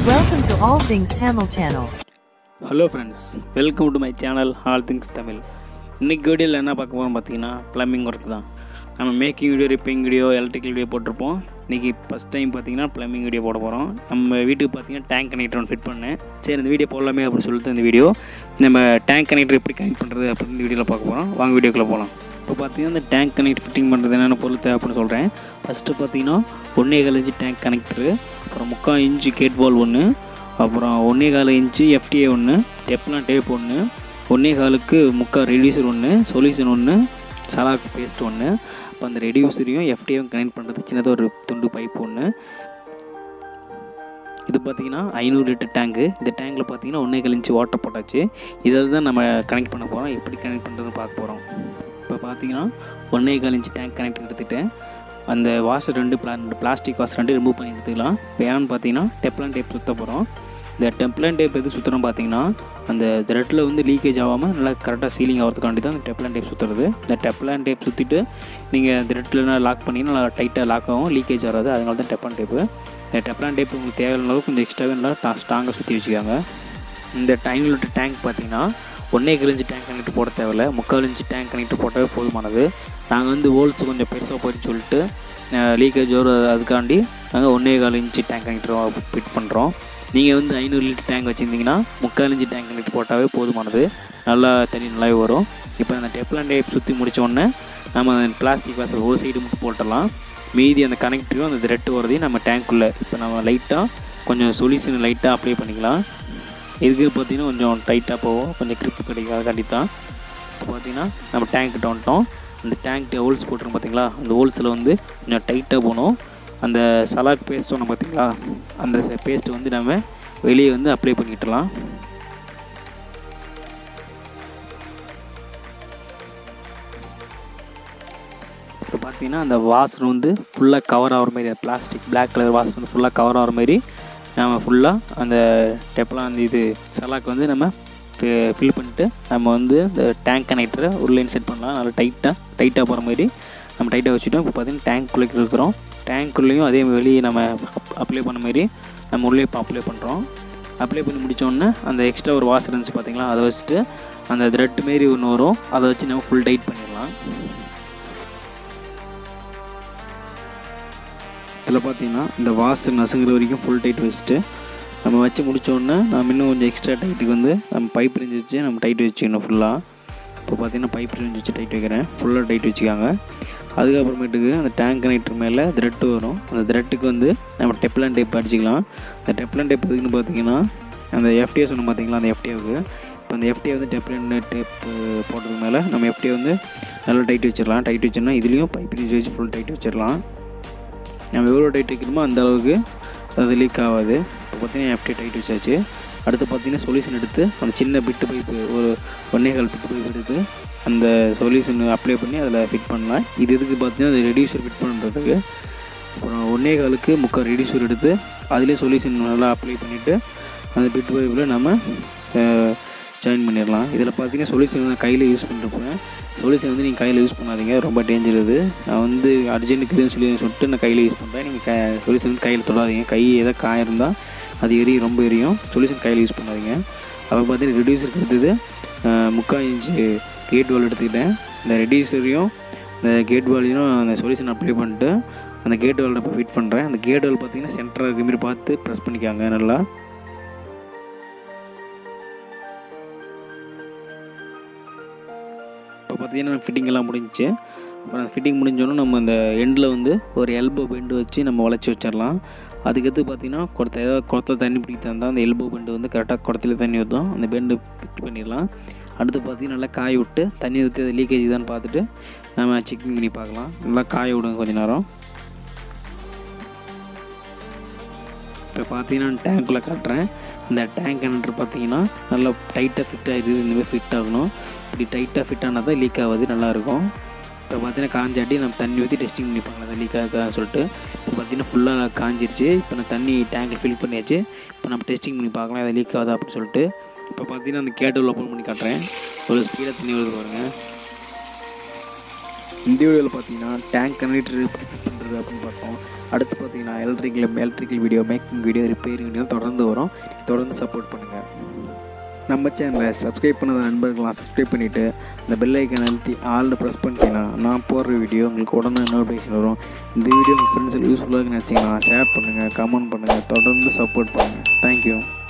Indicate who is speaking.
Speaker 1: Welcome to All Things Tamil Channel.
Speaker 2: Hello friends welcome to my channel all things Tamil இன்றைக்கி வீடியோவில் என்ன பார்க்க போகிறோம் பார்த்தீங்கன்னா ப்ளம்பிங் ஒர்க் தான் நம்ம making video repairing video electrical video போட்டிருப்போம் இன்றைக்கி ஃபஸ்ட் டைம் பார்த்தீங்கன்னா ப்ளம்பிங் வீடியோ போட போகிறோம் நம்ம வீட்டுக்கு பார்த்தீங்கன்னா டேங்க் கனெக்டர் ஒன்று ஃபிட் பண்ணேன் சரி இந்த வீடியோ போடலாமே அப்படின்னு சொல்லிட்டு இந்த வீடியோ நம்ம டேங்க் கனெக்டர் எப்படி கனெக்ட் பண்ணுறது அப்படின்னு இந்த வீடியோவில் பார்க்க போகிறோம் வாங்க வீடியோக்குள்ளே போகலாம் இப்போ பார்த்தீங்கன்னா இந்த டேங்க் கனெக்ட் ஃபிட்டிங் பண்ணுறது என்னென்ன பொருள் தேவை அப்படின்னு சொல்கிறேன் ஃபஸ்ட்டு பார்த்தீங்கன்னா ஒன்றே கால் இன்ச்சு டேங்க் கனெக்டரு அப்புறம் முக்கால் இன்ச்சு கேட் வால் ஒன்று அப்புறம் ஒன்றே கால் இன்ச்சு எஃப்டிஏ ஒன்று டெப்லாம் டேப் ஒன்று ஒன்றே காலுக்கு முக்கால் ரெடியூசர் ஒன்று சொல்யூஷன் ஒன்று சலாக் பேஸ்ட் ஒன்று அப்போ அந்த ரெடியூசரையும் எஃப்டிஏவும் கனெக்ட் பண்ணுறது சின்னதாக ஒரு துண்டு பைப் ஒன்று இது பார்த்தீங்கன்னா ஐநூறு லிட்டர் டேங்கு இந்த டேங்கில் பார்த்தீங்கன்னா ஒன்றே கால் இன்ச்சு வாட்டர் போட்டாச்சு இதில் தான் நம்ம கனெக்ட் பண்ண போகிறோம் எப்படி கனெக்ட் பண்ணுறதுன்னு பார்க்க போகிறோம் இப்போ பார்த்தீங்கன்னா ஒன்றே கால் இன்ச்சு டேங்க் கனெக்ட் எடுத்துகிட்டேன் அந்த வாஷர் ரெண்டு பிளா பிளாஸ்டிக் வாஷர் ரெண்டு ரிமூவ் பண்ணி எடுத்துக்கலாம் இப்போ ஏன்னு பார்த்தீங்கன்னா டெப்லான் டேப் சுற்ற போகிறோம் இந்த டெப்லான் டேப் எது சுற்றுறோம் பார்த்தீங்கன்னா அந்த த்ரெட்டில் வந்து லீக்கேஜ் ஆகாமல் நல்லா கரெக்டாக சீலிங் ஆகிறதுக்காண்டி தான் அந்த டெப்லான் டேப் சுற்றுறது இந்த டெப்லான் டேப் சுற்றிட்டு நீங்கள் த்ரெட்டில் லாக் பண்ணிங்கன்னா நல்லா டைட்டாக லாக் ஆகும் லீக்கேஜ் வராது அதனால தான் டெப்லான் டேப்பு இந்த டெப்லான் டேப் உங்களுக்கு தேவையான அளவுக்கு கொஞ்சம் எக்ஸ்ட்ராவே நல்லா டா ஸ்ட்ராங்காக சுற்றி வச்சுக்காங்க இந்த டைன் லிட்டர் டேங்க் பார்த்தீங்கன்னா ஒன்றே கிழிஞ்சு டேங்க் கனெக்ட் போட தேவையில்ல முக்கால் இன்ச்சு டேங்க் கனெக்ட் போட்டாவே போதுமானது நாங்கள் வந்து ஹோல்ஸ் கொஞ்சம் பெருசாக போயின்னு சொல்லிட்டு லீக்கேஜ் வரும் அதுக்காண்டி நாங்கள் ஒன்றே கால் இன்ச்சு டேங்க் கனெக்டர் ஃபிட் பண்ணுறோம் நீங்கள் வந்து ஐநூறு லிட்டர் டேங்க் வச்சுருந்தீங்கன்னா முக்கால் இன்ச்சு டேங்க் கனெக்ட் போட்டாவே போதுமானது நல்லா தண்ணி நல்லாவே வரும் இப்போ அந்த டெப்லான் டேப் சுற்றி முடிச்ச உடனே நம்ம பிளாஸ்டிக் வாசல் ஒரு சைடு மட்டும் போட்டுடலாம் மீதி அந்த கனெக்டரும் அந்த த்ரெட்டு வரதையும் நம்ம டேங்க்குள்ளே இப்போ நம்ம லைட்டாக கொஞ்சம் சொல்யூஷன் லைட்டாக அப்ளை பண்ணிக்கலாம் இதுக்கு பார்த்தீங்கன்னா கொஞ்சம் டைட்டாக போகும் கொஞ்சம் grip கிடைக்காது கண்டிப்பாக இப்போ பார்த்தீங்கன்னா நம்ம டேங்க் கிட்ட வந்துட்டோம் அந்த டேங்க் ஹோல்ஸ் போட்டிருக்கோம் பார்த்தீங்களா அந்த ஹோல்ஸில் வந்து கொஞ்சம் டைட்டாக போகணும் அந்த சலாக் பேஸ்ட் சொன்னோம் பார்த்தீங்களா அந்த பேஸ்ட் வந்து நம்ம வெளியே வந்து அப்ளை பண்ணிக்கிட்டலாம் இப்போ பார்த்தீங்கன்னா அந்த வாசர் வந்து ஃபுல்லாக கவர் ஆகிற மாதிரி பிளாஸ்டிக் Black கலர் வாசர் வந்து ஃபுல்லாக கவர் ஆகிற மாதிரி நம்ம ஃபுல்லாக அந்த டெப்லாம் அந்த இது சலாக்கு வந்து நம்ம ஃபில் பண்ணிட்டு நம்ம வந்து இந்த டேங்க் கனெக்டரை உள்ளே இன்செட் பண்ணலாம் நல்லா டைட்டாக டைட்டாக போகிற மாதிரி நம்ம டைட்டாக வச்சுட்டோம் இப்போ பார்த்தீங்கன்னா டேங்க்குள்ளே இருக்கிறோம் டேங்க்குள்ளேயும் அதே வெளியே நம்ம அப்ளை பண்ண மாதிரி நம்ம உள்ளே இப்போ அப்ளை பண்ணுறோம் அப்ளை பண்ணி முடித்தோடனே அந்த எக்ஸ்ட்ரா ஒரு வாசர் இருந்துச்சு பார்த்தீங்களா அதை வச்சுட்டு அந்த த்ரெட் மாரி ஒன்று வரும் அதை வச்சு நம்ம ஃபுல் டைட் பண்ணிடலாம் இதில் பார்த்தீங்கன்னா இந்த வாசர் நசுங்குற வரைக்கும் ஃபுல் டைட் வச்சுட்டு நம்ம வச்சு முடித்தோடனே நம்ம இன்னும் கொஞ்சம் எக்ஸ்ட்ரா டைட்டுக்கு வந்து நம்ம பைப் ரெஞ்சு வச்சு நம்ம டைட் வச்சுக்கணும் ஃபுல்லாக இப்போ பார்த்தீங்கன்னா பைப் ரெஞ்சு வச்சு டைட் வைக்கிறேன் ஃபுல்லாக டைட் வச்சுக்காங்க அதுக்கப்புறமேட்டுக்கு அந்த டேங்க் கனெக்டர் மேலே த்ரெட்டு வரும் அந்த த்ரெட்டுக்கு வந்து நம்ம டெப்லான் டேப் அடிச்சிக்கலாம் அந்த டெப்லான் டேப் எதுக்குன்னு பார்த்தீங்கன்னா அந்த எஃப்டிஏ சொன்ன பார்த்தீங்களா அந்த எஃப்டிஏவுக்கு இப்போ அந்த எஃப்டிஏ வந்து டெப்லான் டேப் போட்டதுக்கு மேலே நம்ம எஃப்டிஏ வந்து நல்லா டைட் வச்சிடலாம் டைட் வச்சோம்னா இதுலேயும் பைப் ரெஞ்சு வச்சு ஃபுல் டைட் வச்சிடலாம் நம்ம எவ்வளோ டைட் வைக்கணுமோ அந்த அளவுக்கு அது லீக் ஆகாது இப்போ பார்த்தீங்கன்னா எஃப்டி டைட் வச்சாச்சு அடுத்து பார்த்தீங்கன்னா சொல்யூஷன் எடுத்து அந்த சின்ன பிட்டு பைப்பு ஒரு ஒன்னே கால் பிட்டு பைப் எடுத்து அந்த சொல்யூஷன் அப்ளை பண்ணி அதில் ஃபிட் பண்ணலாம் இது எதுக்கு பார்த்தீங்கன்னா அது ரெடியூசர் ஃபிட் பண்ணுறதுக்கு அப்புறம் ஒன்னே காலுக்கு முக்கால் ரெடியூசர் எடுத்து அதிலே சொல்யூஷன் நல்லா அப்ளை பண்ணிவிட்டு அந்த பிட் பைப்பில் நம்ம ஜாயின் பண்ணிடலாம் இதில் பார்த்தீங்கன்னா சொல்யூஷன் நான் கையில் யூஸ் பண்ணிருப்பேன் சொல்யூஷன் வந்து நீங்கள் கையில் யூஸ் பண்ணாதீங்க ரொம்ப டேஞ்சர் இது நான் வந்து அர்ஜென்ட்டுக்கு இதுன்னு சொல்லி சொல்லிட்டு நான் கையில் யூஸ் பண்ணுறேன் நீங்கள் க சொல்யூஷன் வந்து கையில் தொடாதீங்க கை எதாவது காயம் இருந்தால் அது எரியும் ரொம்ப எரியும் சொல்யூஷன் கையில் யூஸ் பண்ணாதீங்க அப்புறம் பார்த்தீங்கன்னா ரெடியூசருக்கு எடுத்தது முக்கால் இன்ச்சு கேட் வால் எடுத்துக்கிட்டேன் இந்த ரெடியூசரையும் இந்த கேட் வாலையும் அந்த சொல்யூஷன் அப்ளை பண்ணிட்டு அந்த கேட் வாலில் இப்போ ஃபிட் பண்ணுறேன் அந்த கேட் வால் பார்த்தீங்கன்னா சென்டராக இருக்க மாதிரி பார்த்து ப்ரெஸ் பண்ணிக்காங்க நல்லா இப்போ பார்த்தீங்கன்னா ஃபிட்டிங் எல்லாம் முடிஞ்சிச்சு அப்புறம் ஃபிட்டிங் முடிஞ்சோன்னே நம்ம அந்த எண்டில் வந்து ஒரு எல்போ பெண்டு வச்சு நம்ம வளைச்சி வச்சிடலாம் அதுக்கடுத்து பார்த்தீங்கன்னா குடத்த ஏதாவது குடத்த தண்ணி பிடிக்க தந்தால் அந்த எல்போ பெண்டு வந்து கரெக்டாக குடத்துல தண்ணி ஊற்றும் அந்த பெண்டு ஃபிட் பண்ணிடலாம் அடுத்து பார்த்தீங்கன்னா நல்லா காய விட்டு தண்ணி ஊற்றி அது லீக்கேஜ் தான் பார்த்துட்டு நம்ம செக்கிங் பண்ணி பார்க்கலாம் நல்லா காய விடுங்க கொஞ்ச நேரம் இப்போ பார்த்தீங்கன்னா டேங்க்குள்ளே காட்டுறேன் இந்த டேங்க் கனெக்டர் பார்த்தீங்கன்னா நல்லா டைட்டாக ஃபிட் ஆகிடுது இந்த மாதிரி ஃபிட் ஆகணும் இப்படி டைட்டாக ஃபிட் ஆனால் தான் லீக் ஆகாது நல்லாயிருக்கும் இப்போ பார்த்தீங்கன்னா காஞ்சாட்டி நம்ம தண்ணி ஊற்றி டெஸ்டிங் பண்ணி பார்க்கலாம் அது லீக் ஆகா சொல்லிட்டு இப்போ பார்த்தீங்கன்னா ஃபுல்லாக காஞ்சிருச்சு இப்போ நான் தண்ணி டேங்கில் ஃபில் பண்ணியாச்சு இப்போ நம்ம டெஸ்டிங் பண்ணி பார்க்கலாம் அது லீக் ஆகுதா அப்படின்னு சொல்லிட்டு இப்போ பார்த்தீங்கன்னா அந்த கேட்டல் ஓப்பன் பண்ணி காட்டுறேன் ஒரு ஸ்பீடாக தண்ணி வருது பாருங்கள் இந்த வீடியோவில் பார்த்தீங்கன்னா டேங்க் கனெக்டர் எப்படி ஃபிட் பண்ணுறது அப்படின்னு பார்த்தோம் அடுத்து பார்த்தீங்கன்னா electrical electrical video making video repairing video தொடர்ந்து வரும் தொடர்ந்து சப்போர்ட் பண்ணுங்கள் நம்ம சேனலை சப்ஸ்கிரைப் பண்ணாத நண்பர்கள்லாம் சப்ஸ்கிரைப் பண்ணிவிட்டு இந்த பெல் ஐக்கன் அழுத்தி ஆல்னு ப்ரெஸ் பண்ணிட்டீங்கன்னா நான் போடுற வீடியோ உங்களுக்கு உடனே நோட்டிஃபிகேஷன் வரும் இந்த வீடியோ உங்கள் ஃப்ரெண்ட்ஸுக்கு யூஸ்ஃபுல்லாக நினச்சிங்கன்னா ஷேர் பண்ணுங்கள் கமெண்ட் பண்ணுங்கள் தொடர்ந்து சப்போர்ட் பண்ணுங்கள் தேங்க்யூ